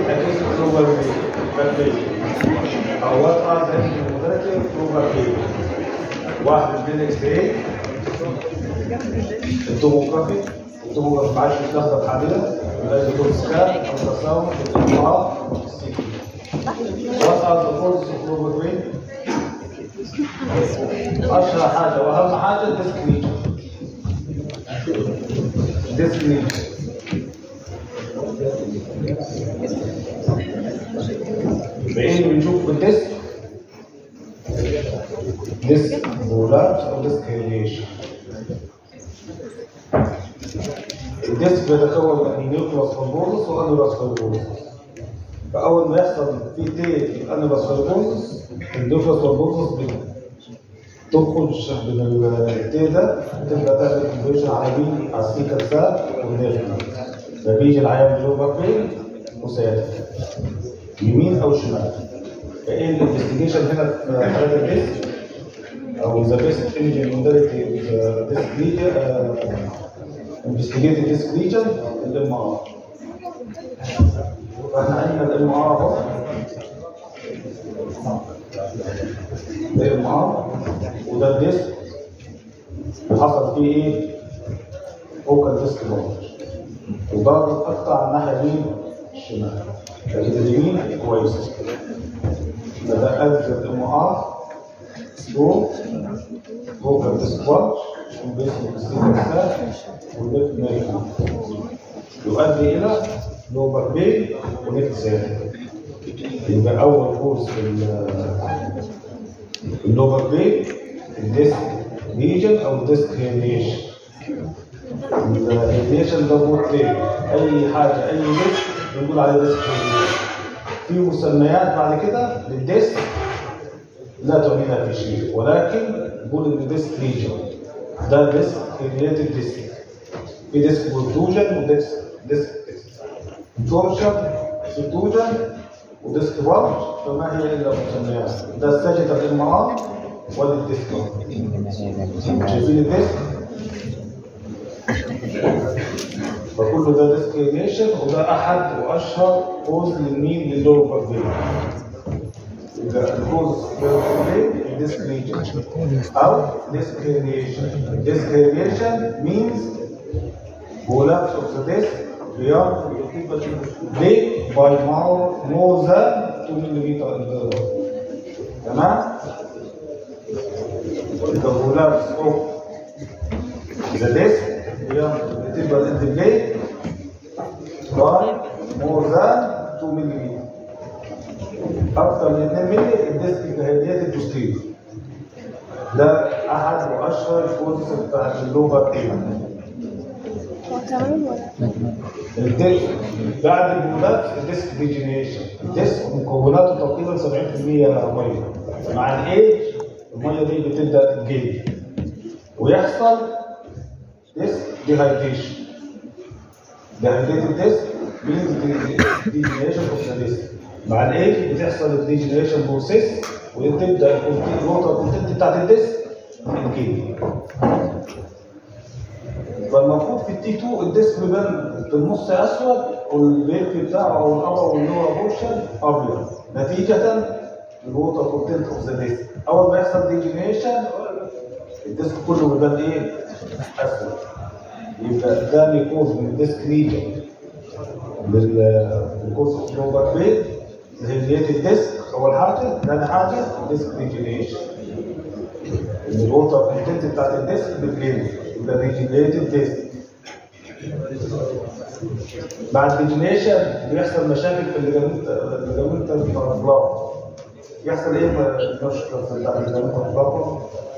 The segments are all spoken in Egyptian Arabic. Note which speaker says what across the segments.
Speaker 1: هتقيس probability او what are the relative probability واحد من اكس راي التوموجرافي التوموجرافي معلش بتلخبط حاليا يبقى يكون سكان الترا ساوند الامراض السي تي what are the causes of probability اشهر حاجه واهم حاجه الديسك ديسك بعين بنشوف في الديسك ديسك بولارز او ديسك ريليشن الديسك بيتكون من نيوكلاس فالبوزس وانولاس فالبوزس فاول ما يحصل في تي في الانولاس فالبوزس النيوكلاس فالبوزس تخرج من التي ده تبدا تعمل كونفرجن على مين على السيكا ساب والنيرف فبيجي العيان جوه فين مساعد يمين او شمال فايه الانفستيجيشن هنا في حالات الديسك او ذا بيست ايمجنج موداليتي ديسك ليجن انفستيجيت ديسك ليجن الام ار فاحنا عندنا الام ار اهو ده الام ار وده الديسك وحصل فيه ايه؟ فوكال ديسك بولج وضغط اكتر على الناحيه اليمين الشمال لكن اليمين كويس ده ده ادز الام ار سلو فوكال ديسك بولج وبيسمك السيكل والليفت نايف يؤدي الى لوبر بين وليفت زاد يبقى اول كورس في اللوبر بين الديسك ريجن او الديسك هيرنيشن الهيرنيشن ده بورتين اي حاجه اي ديسك بنقول عليه ديسك هيرنيشن في مسميات بعد كده للديسك لا تعنينا في شيء ولكن نقول ان ديسك ريجن ده ديسك هيرنيتد ديسك في ديسك بروتوجن وديسك ديسك تورشن سيتوجن وديسك بارج فما هي الا مسميات ده الساجيتال ام ار ولا الديسك شايفين الديسك فكل ده ديسكريميشن وده احد واشهر كوز للمين لللور فين يبقى الكوز ديسكريميشن او ديسكريميشن ديسكريميشن means collapse of the disc beyond they by more, more than 2 mm in the تمام the collapse of the disc beyond بتبقى الانتبلي by more than 2 ملم اكثر من 2 ملم الديسك الهديات البوستيريور ده احد واشهر الكوزز بتاعت اللوبر تيم الديسك بعد البولات الديسك ديجينيشن الديسك مكوناته تقريبا 70% ميه مع الايج الميه دي بتبدا تتجلد ويحصل ديسك ديهايدريشن ديهايدريتد ديسك ديجينيشن اوف ذا ديسك مع الايج بتحصل الديجينيشن بروسيس وتبدا الووتر كونتنت بتاعت الديسك تتجلد فالمفروض في التي 2 الديسك بيبان في النص اسود والبيرف بتاعه او الابر واللور بورشن ابيض نتيجه الووتر كونتنت اوف ذا ديسك اول ما يحصل ديجينيشن الديسك كله بيبان ايه؟ اسود يبقى ده بيكوز من الديسك ريجن للكوز اوف لوبر بيت هيليت الديسك اول حاجه ثاني حاجه ديسك ريجينيشن ان الووتر كونتنت بتاعت الديسك بتقل يبقى ريجينيتد ديسك بعد ريجينيشن بيحصل مشاكل في الليجامنت الليجامنت بلاط يحصل ايه المشكله بتاع الليجامنت بلاط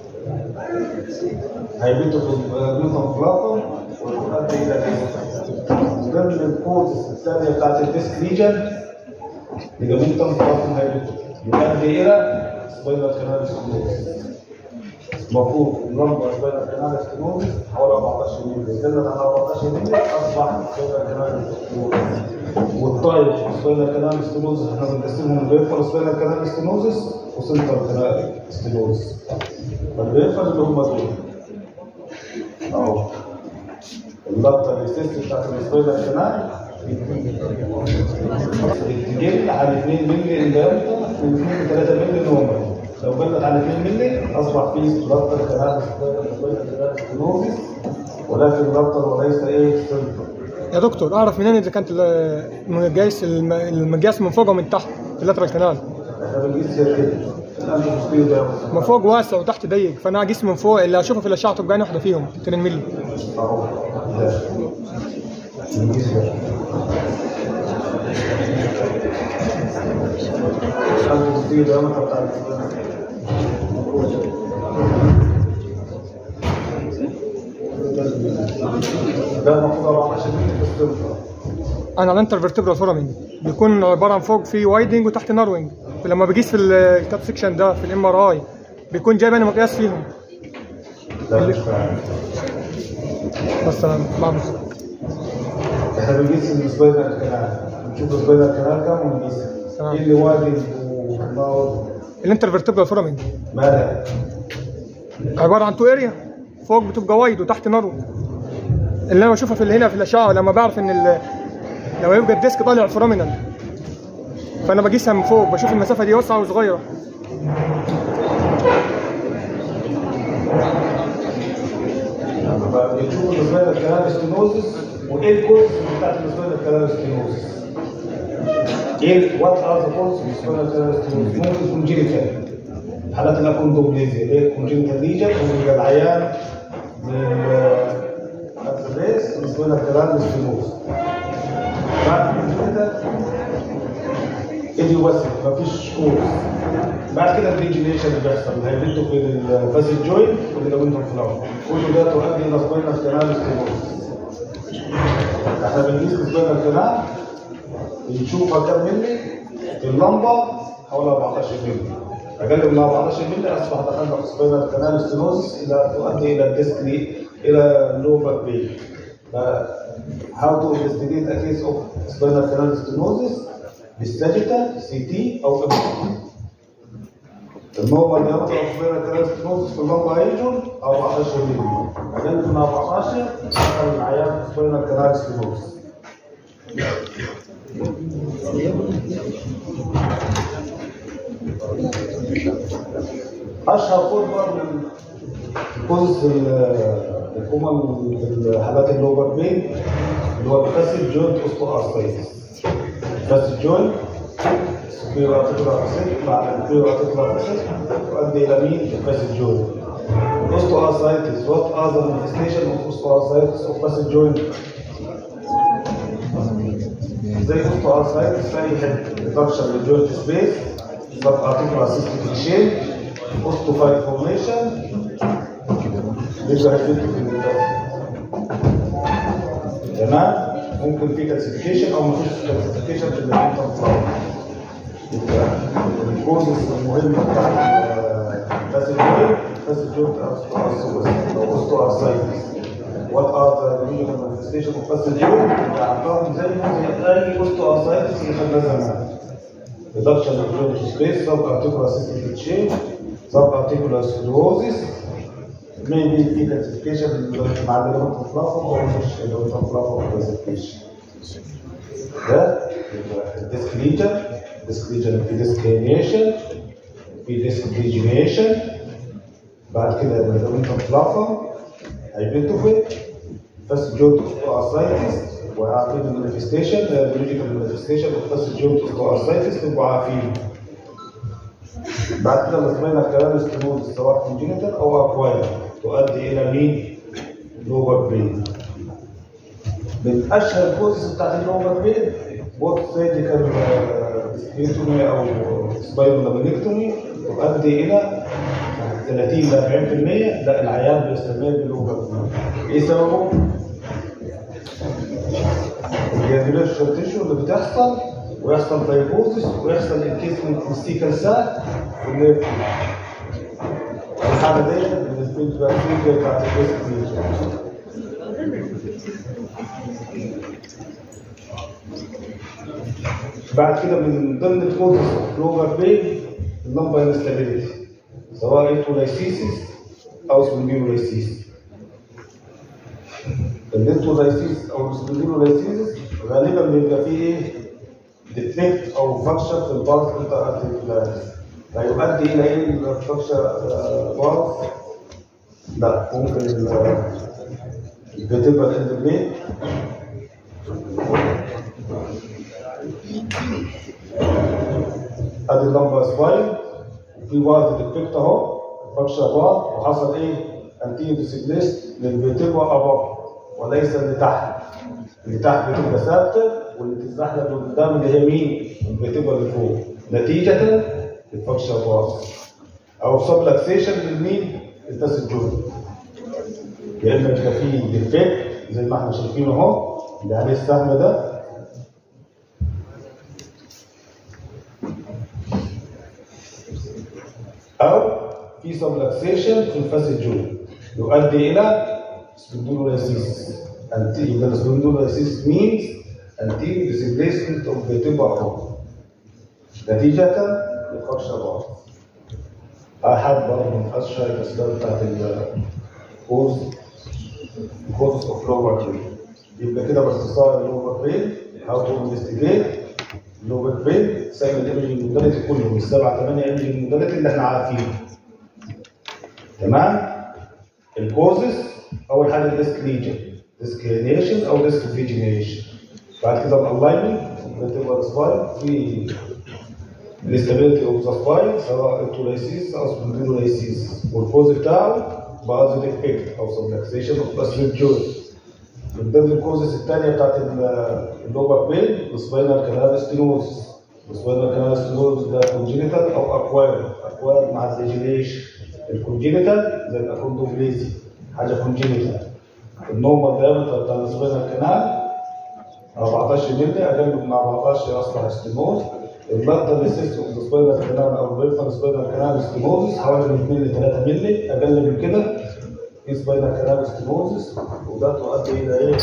Speaker 1: هيبتوا في الليجامنت بلاط ويؤدي الى ضمن الكوزز الثانيه بتاعت الديسك ريجن ليجامنت بلاط هيبتوا يؤدي الى سباينال كانال ستينوز المفروض اللمبه سباينال كانال ستينوز حوالي 14 مللي زادت على 14 مللي اصبح سباينال كانال ستينوز والطيب سباينال كانال ستينوز احنا بنقسمهم بيرفر سباينال كانال ستينوزس وسنتر كانال ستينوز فالبيرفر اللي هم دول اهو اللقطه السيست بتاعت السباينال كانال تجيب على 2 مللي اندامتر من 2 ل 3 مللي نورمال لو بلغ على 2 مللي اصبح فيه سبلاتر كنال ستينوزيس ولكن بلاتر وليس ايه سيلفر
Speaker 2: يا دكتور اعرف منين اذا كانت ال- المقاس الم- المقاس من فوق ومن تحت في اللاترال كانال
Speaker 1: احنا بنقيس زي كده الانف بوستيريور ده
Speaker 2: من فوق واسع وتحت ضيق فانا اقيس من فوق اللي اشوفه في الاشعه تبقى واحده فيهم 2 مللي
Speaker 1: اهو ده بنقيس ده الانف بوستيريور ده مثلا بتاع ده المفروض 14 مللي في السيلفر
Speaker 2: انا الانترفيرتبرال فورامين بيكون عباره عن فوق في وايدنج وتحت ناروينج ولما بقيس في الكاب سكشن ده في الام ار اي بيكون جايب انا مقياس فيهم
Speaker 1: ده مش فاهم
Speaker 2: بس أنا بعمل
Speaker 1: احنا بنقيس السبايدر كانال بنشوف السبايدر كانال كام ونقيسها
Speaker 2: تمام.
Speaker 1: ايه اللي واجد وناور
Speaker 2: الانترفيرتبرال فورامين
Speaker 1: مالها
Speaker 2: عباره عن تو اريا فوق بتبقى وايد وتحت نارو اللي انا بشوفها في هنا في الاشعه لما بعرف ان ال- لما يبقى الديسك طالع فورامينال فانا بقيسها من فوق بشوف المسافه دي واسعه وصغيره
Speaker 1: بنشوف السبايدر كانال ستينوزس وايه الكورس بتاعت السبايدر كانال ستينوزس ايه وات ار ذا كورس السبايدر كانال ستينوزس ممكن كونجينيتال حالات الاكوندوبليزيا اللي هي كونجينيتال ليجن وبيبقى العيان من الاتريس السبايدر كانال ستينوزس بعد كده اللي يوسع مفيش كورس بعد كده الريجنيشن اللي بيحصل هيبدوا في الفاسل جوينت واللي لو انتم في الاول كل ده تؤدي الى سباينال كانال ستينوز احنا بنقيس السباينال كانال بنشوفها كام ملي اللمبه حوالي 14 ملي اقل من 14 ملي اصبح دخلنا في سباينال كانال ستينوز الى تؤدي الى الديسك الى اللوبر بين how to investigate a case of spinal canal stenosis بالساجيتال سي تي او ام النورمال دايمتر اوف سبيرال كانال ستينوزس في اللمبر ريجون 14 مللي اقل من 14 دخل العيان في سبيرال كانال ستينوزس اشهر فورمه من كوز الكومن في حالات اللوبر بين اللي هو الفاسد جوينت اوستوارثرايتس الفاسد جوينت superior articular facet مع inferior articular facet تؤدي الى مين؟ الفاسد جوينت osteoarthritis what are the manifestation of osteoarthritis of facet joint زي osteoarthritis في اي حته reduction للجوينت سبيس subarticular cystic change osteophyte formation بيبقى هيفيد في النفس تمام ممكن في كالسيفيكيشن او مفيش كالسيفيكيشن في المنطقه الفراغ يبقى الكوزس المهمه بتاعت الفاسد جوينت الفاسد جوينت او اوستوارثرايتس وات ار ذا ميجر مانيفستيشن اوف فاسد جوينت عارفاهم زي زي اي اوستوارثرايتس اللي خدناه زمان reduction of joint space subarticular cystic change subarticular sclerosis maybe في كلاسيفيكيشن مع الليمت الفلافون او مش الليمت الفلافون كلاسيفيكيشن ده الديسك ليجن ديسك ليجن في ديسك هينيشن في ديسك ديجينيشن بعد كده الليمت الفلافون هيبنتوفيت فاست جوت اوستوارثرايتس وعارفين المانيفستيشن البيولوجيكال مانيفستيشن اوف فاست جوت اوستوارثرايتس تبقوا عارفين بعد كده الاسمين كلام ستيموز سواء كونجينيتال او اكواير تؤدي الى مين؟ لوبر برين من اشهر الكوزز بتاعت اللوبر برين بوث سيرجيكال ديسكريتومي او سبايرولامينكتومي تؤدي الى 30 ل 40% لا العيان بيستمر باللوبر برين ايه سببه؟ الجرانيولار تيشو اللي بتحصل ويحصل فايبوزس ويحصل انكيسمنت ميستيكال سات في النيرف الحاله دي بالنسبه للبكتيريا بتاعت الجسم بعد كده من ضمن الكوزز اوف لوبر بين اللمبر انستابيليتي سواء ايتولايسيسيس او سبونديلولايسيسيس الانتولايسيس او السبونديلولايسيسيس غالبا بيبقى فيه ايه؟ ديفكت او فاكشن في البارت بتاعت هيؤدي الى ايه الفاكشن بارت؟ لا ممكن الفيتيبل اندبليت ادي اللمبه سباين وفي بارت ديفكت اهو فاكشن بارت وحصل ايه؟ انتيجو ديسبليست للفيتيبل اباف وليس اللي تحت اللي تحت بتبقى ثابته واللي تتزحلق لقدام اللي هي مين؟ بتبقى اللي فوق نتيجه للفاكشن بارت او سبلكسيشن للمين؟ التاسل جوين يا اما يبقى فيه ديفكت زي ما احنا شايفينه اهو اللي عليه السهم ده او في سبلكسيشن في الفاسد جوين يؤدي الى spondylolysis until the spondylolysis means until displacement of the tibia above نتيجة لفرشة بعض أحد برضه من أشهر الأسباب بتاعت الكوز الكوز أوف لور برين يبقى كده باختصار اللور برين هاو تو انفستيجيت اللور برين سايب الايمجنج موداليتي كلهم السبعة ثمانية ايمجنج موداليتي اللي احنا عارفينه تمام الكوزز اول حاجه ديسك ليجن ديسك هيرنيشن او ديسك فيجنيشن بعد كده الالاينمنت بتبقى سباين في الاستابيليتي اوف ذا سباين سواء التولايسيس او سبونديلولايسيس والكوز بتاعه باز ديفكت او سبلكسيشن اوف باسفيل جوينت من ضمن الكوزز الثانيه بتاعت اللوبر بين السباينال كانال ستينوز السباينال كانال ستينوز ده كونجينيتال او اكواير اكواير مع الديجيليشن الكونجينيتال زي الاكوندوبليزي حاجه كونجينيتال النورمال دايمتر بتاع السباينال كانال 14 مللي اقل من 14 اصبح ستينوز المادة السيستم اوف سباينال كانال او البيرفر سباينال كانال ستينوزس حوالي من 2 ل 3 مللي اقل من كده في سباينال كانال ستينوزس وده تؤدي الى ايه؟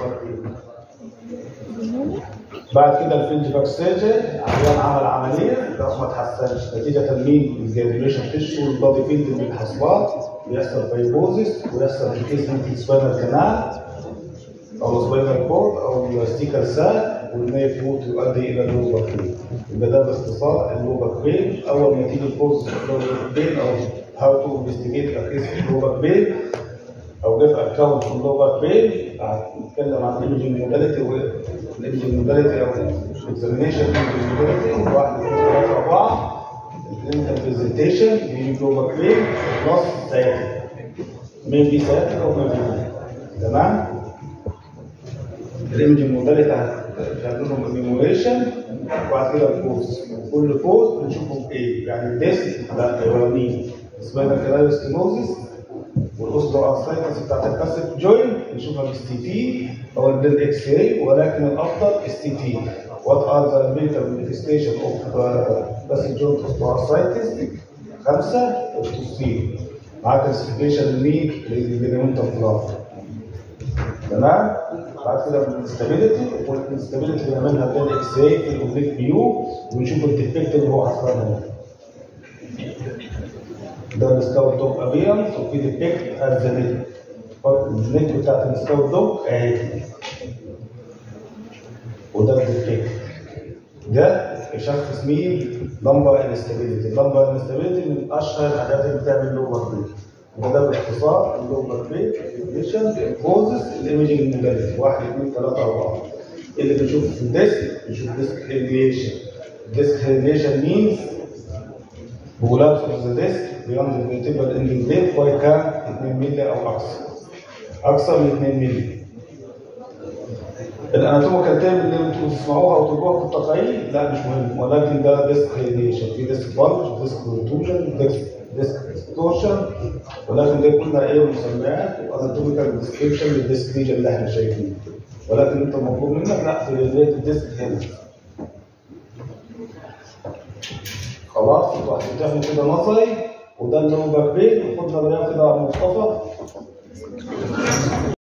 Speaker 1: بعد كده الفيلد باك سيرجري عيان عمل عمليه بس ما اتحسنش نتيجه مين؟ الجرانيوليشن تيشو والبادي فيلد من الحصوات بيحصل فايبوزس ويحصل انكيزمنت في السباينال كانال او السباينال كورد او الستيكال ساك والنيف فوت يؤدي الى اللوبر بين يبقى ده باختصار اللوبر بين اول ما تيجي البوز اللوبر بين او هاو تو انفستيجيت اكيس اللوبر بين او جيف اكونت في اللوبر بين هنتكلم عن الايمجنج موداليتي والايمجنج موداليتي او الاكزامينشن موداليتي واحد اثنين ثلاثه اربعه الكلينيكال برزنتيشن بيجي لوبر بين بلس ساعتها ميبي ساعتها او ميبي تمام الايمجنج موداليتي هتعمل لهم ايميوليشن وبعد كده البوز كل بوز بنشوفهم ايه يعني الديسك لا الاولانيين سباينال كانال ستينوزس والاوستو ارثرايتس بتاعت الباسيف جوين نشوفها باس تي تي او بالاكس راي ولكن الافضل اس تي تي وات ار ذا ميتال مانيفستيشن اوف باسيف جوين اوستو ارثرايتس خمسه التوصيل مع كلاسيفيكيشن لمين؟ للليجمنت اوف تمام؟ بعد كده الاستابيليتي والاستابيليتي بنعملها بالاكس راي في الاوبليك فيو ونشوف الديفكت اللي هو حصل هنا ده السكاوت دوج ابيرنس وفي ديفكت ات ذا نيك النيك بتاعت السكاوت دوج اهي وده الديفكت ده يشخص مين لمبر انستابيليتي اللمبر انستابيليتي من اشهر الحاجات اللي بتعمل لوبر بريك وده باختصار اللوبر بريك ديفيشن كوزز الايمجنج موداليتي 1 2 3 4 اللي بنشوفه في الديسك بنشوف ديسك هيرنيشن ديسك هيرنيشن مينز بولابس اوف ذا ديسك beyond the vertebral ending blade by كام 2 مللي او اكثر اكثر من 2 مللي الاناتوميكال تيرم اللي انتم تسمعوها او تقروها في التقارير لا مش مهم ولكن ده ديسك هيرنيشن في ديسك بلج ديسك روتوجن ديسك ديسك ديستورشن ولكن دي كلها ايه مسميات واناتوميكال ديسكريبشن للديسك ليجن اللي احنا شايفينه ولكن انت مطلوب منك لا في ريليت الديسك هنا خلاص يبقى هتمتحن كده نظري وده اللي هو باك بين وخد نظريه كده على مصطفى